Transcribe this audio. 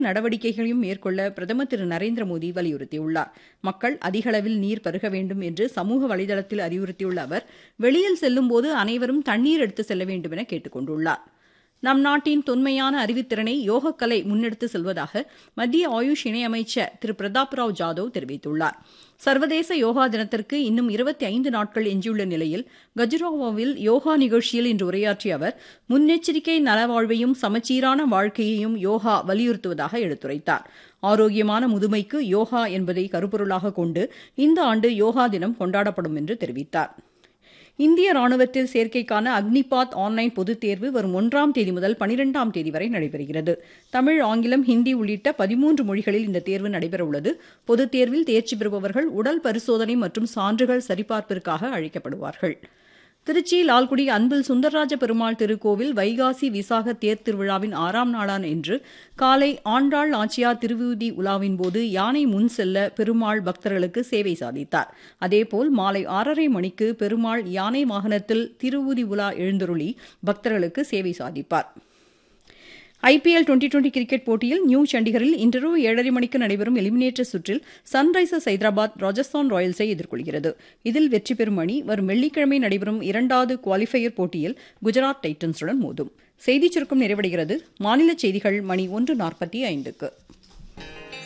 நடவடிக்கைகளையும் மேற்கொள்ள பிரதமர் திரு நரேந்திர மோடி வலியுறுத்தியுள்ளார் மக்கள் அதிகளவில் நீர் பருக வேண்டும் என்று சமூக வலைதளத்தில் அறிவுறுத்தியுள்ள அவர் வெளியில் செல்லும்போது அனைவரும் தண்ணீர் எடுத்து செல்ல வேண்டும் என கேட்டுக் கொண்டுள்ளார் நம் நாட்டின் தொன்மையான அறிவுத்திறனை யோகக்கலை முன்னெடுத்து செல்வதாக மத்திய ஆயுஷ் இணையமைச்சர் திரு பிரதாப் ராவ் ஜாதவ் தெரிவித்துள்ளார் சர்வதேச யோகா தினத்திற்கு இன்னும் இருபத்தி ஐந்து நாட்கள் எஞ்சியுள்ள நிலையில் கஜுராவோவில் யோகா நிகழ்ச்சியில் இன்று உரையாற்றிய அவர் முன்னெச்சரிக்கை நலவாழ்வையும் சமச்சீரான வாழ்க்கையையும் யோகா வலியுறுத்துவதாக எடுத்துரைத்தார் ஆரோக்கியமான முதுமைக்கு யோகா என்பதை கருப்பொருளாக கொண்டு இந்த ஆண்டு யோகா தினம் கொண்டாடப்படும் என்று தெரிவித்தார் இந்திய ராணுவத்தில் சேர்க்கைக்கான அக்னிபாத் ஆன்லைன் பொதுத் தேர்வு வரும் ஒன்றாம் தேதி முதல் பனிரெண்டாம் தேதி வரை நடைபெறுகிறது தமிழ் ஆங்கிலம் ஹிந்தி உள்ளிட்ட பதிமூன்று மொழிகளில் இந்த தேர்வு நடைபெறவுள்ளது பொதுத் தேர்வில் தேர்ச்சி பெறுபவர்கள் உடல் பரிசோதனை மற்றும் சான்றுகள் சரிபார்ப்பிற்காக அழைக்கப்படுவார்கள் திருச்சி லால்குடி அன்பில் சுந்தரராஜ பெருமாள் திருக்கோவில் வைகாசி விசாக தேர் திருவிழாவின் ஆறாம் நாளான இன்று காலை ஆண்டாள் ஆச்சியார் திருவிதி உலாவின் போது யானை முன் செல்ல பெருமாள் பக்தர்களுக்கு சேவை சாதித்தார் அதேபோல் மாலை ஆறரை மணிக்கு பெருமாள் யானை வாகனத்தில் திருவுதி உலா எழுந்தருளி பக்தர்களுக்கு சேவை சாதிப்பார் ஐபிஎல் டுவெண்டி டுவெண்டி கிரிக்கெட் போட்டியில் நியூ சண்டிகரில் இன்றிரவு ஏழரை மணிக்கு நடைபெறும் எலிமினேட்டர் சுற்றில் சன்ரைசர்ஸ் ஹைதராபாத் ராஜஸ்தான் ராயல்ஸை எதிர்கொள்கிறது இதில் வெற்றி பெறும் அணி வரும் வெள்ளிக்கிழமை நடைபெறும் இரண்டாவது குவாலிஃபயர் போட்டியில் குஜராத் டைட்டன்ஸுடன் மோதும் செய்திச் சுருக்கம் நிறைவடைகிறது மாநில செய்திகள் மணி ஒன்று நாற்பத்தி ஐந்துக்கு